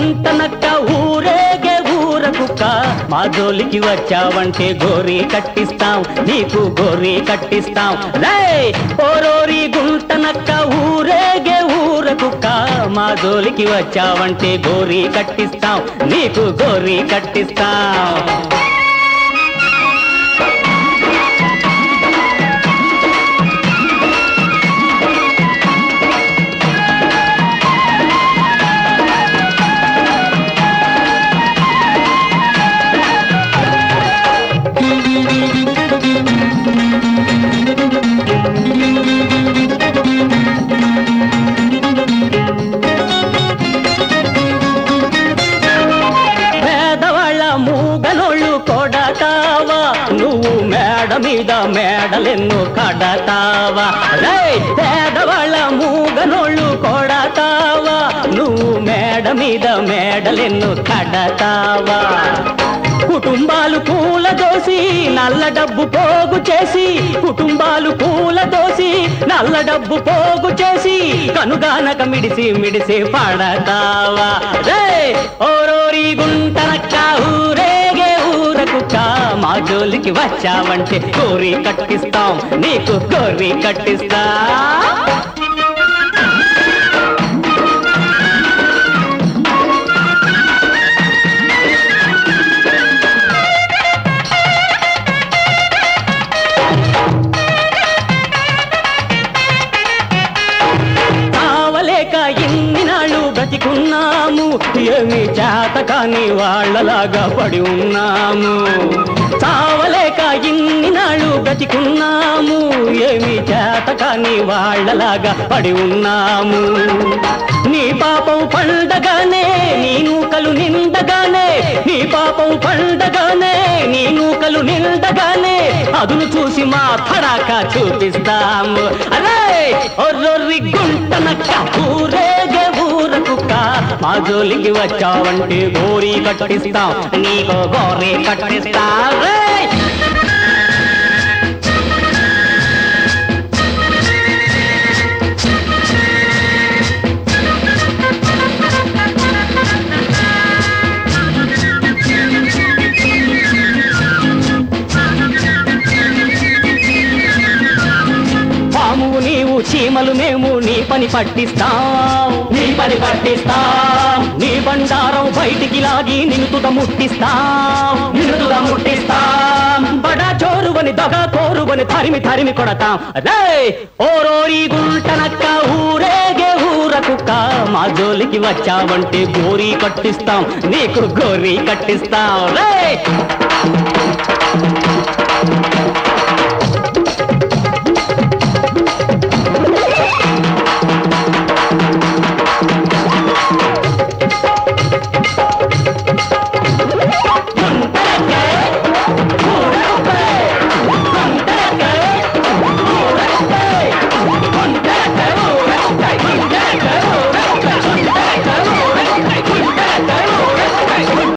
గుంటనక్క ఊరేగే ఊర కుక్క మా జోలికి వచ్చావంటే గోరి కట్టిస్తాం నీకు గోరి కట్టిస్తాం రే ఓరోరి గుంటనక్క ఊరేగే ఊర కుక్క మా జోలికి వచ్చావంటే గోరి కట్టిస్తాం నీకు గోరి కట్టిస్తాం పేదవాళ్ళ మూగనోళ్ళు కొడతావా నువ్వు మేడ మీద మేడలెన్ను కడతావా రే పేదవాళ్ళ మూగనోళ్ళు కొడతావా నువ్వు మేడ మీద మేడలెన్ను కడతావా కుటుంబాలు పూల దోసి నల్ల డబ్బు పోగు చేసి కుటుంబాలు పూల దోసి నల్ల డబ్బు పోగు చేసి కనుగానక మిడిసి మిడిసి పడతావా రే ఓరోరి గుంటనక్క ఊరేగే ఊరకుక్క మా జోలికి వచ్చావంటే కోరి కట్టిస్తాం నీకు కోరి కట్టిస్తా కావలేక ఇన్ని నాళ్ళు బ్రతికున్నాము ఏమి చేత కాని వాళ్ళలాగా పడి ఉన్నాము చావలేక ఇన్ని నాళ్ళు బ్రతికున్నాము ఏమి చేత కాని వాళ్ళలాగా పడి ఉన్నాము నీ పాపం పండగానే నీ నూకలు నిండగానే నీ పాపం పండగానే నీ నూకలు నిండగానే అదును చూసి మా పడాక చూపిస్తాము అరే ఒర్రొర్రి గుంటనక్క ఊరేగే ఊర కుక్క మా జోలికి వచ్చావంటే గోరి కట్టిస్తాం నీకు గోరి కట్టిస్తా రే పాము నీవు చీమలు మేము నీ పని పట్టిస్తాం నీ పని పట్టిస్తాం నీ బండారం బయటికి లాగి నిన్నుతుద ముట్టిస్తాం నిన్నుతుద ముట్టిస్తాం బడా చోరువని దగ కోరువని తరిమి తరిమి కొడతాం రే ఓరోరి గుంటనక్క ఊరేగే ఊర కుక్క మా జోలికి వచ్చావంటే గోరీ కట్టిస్తాం నీకు గోరీ కట్టిస్తాం రే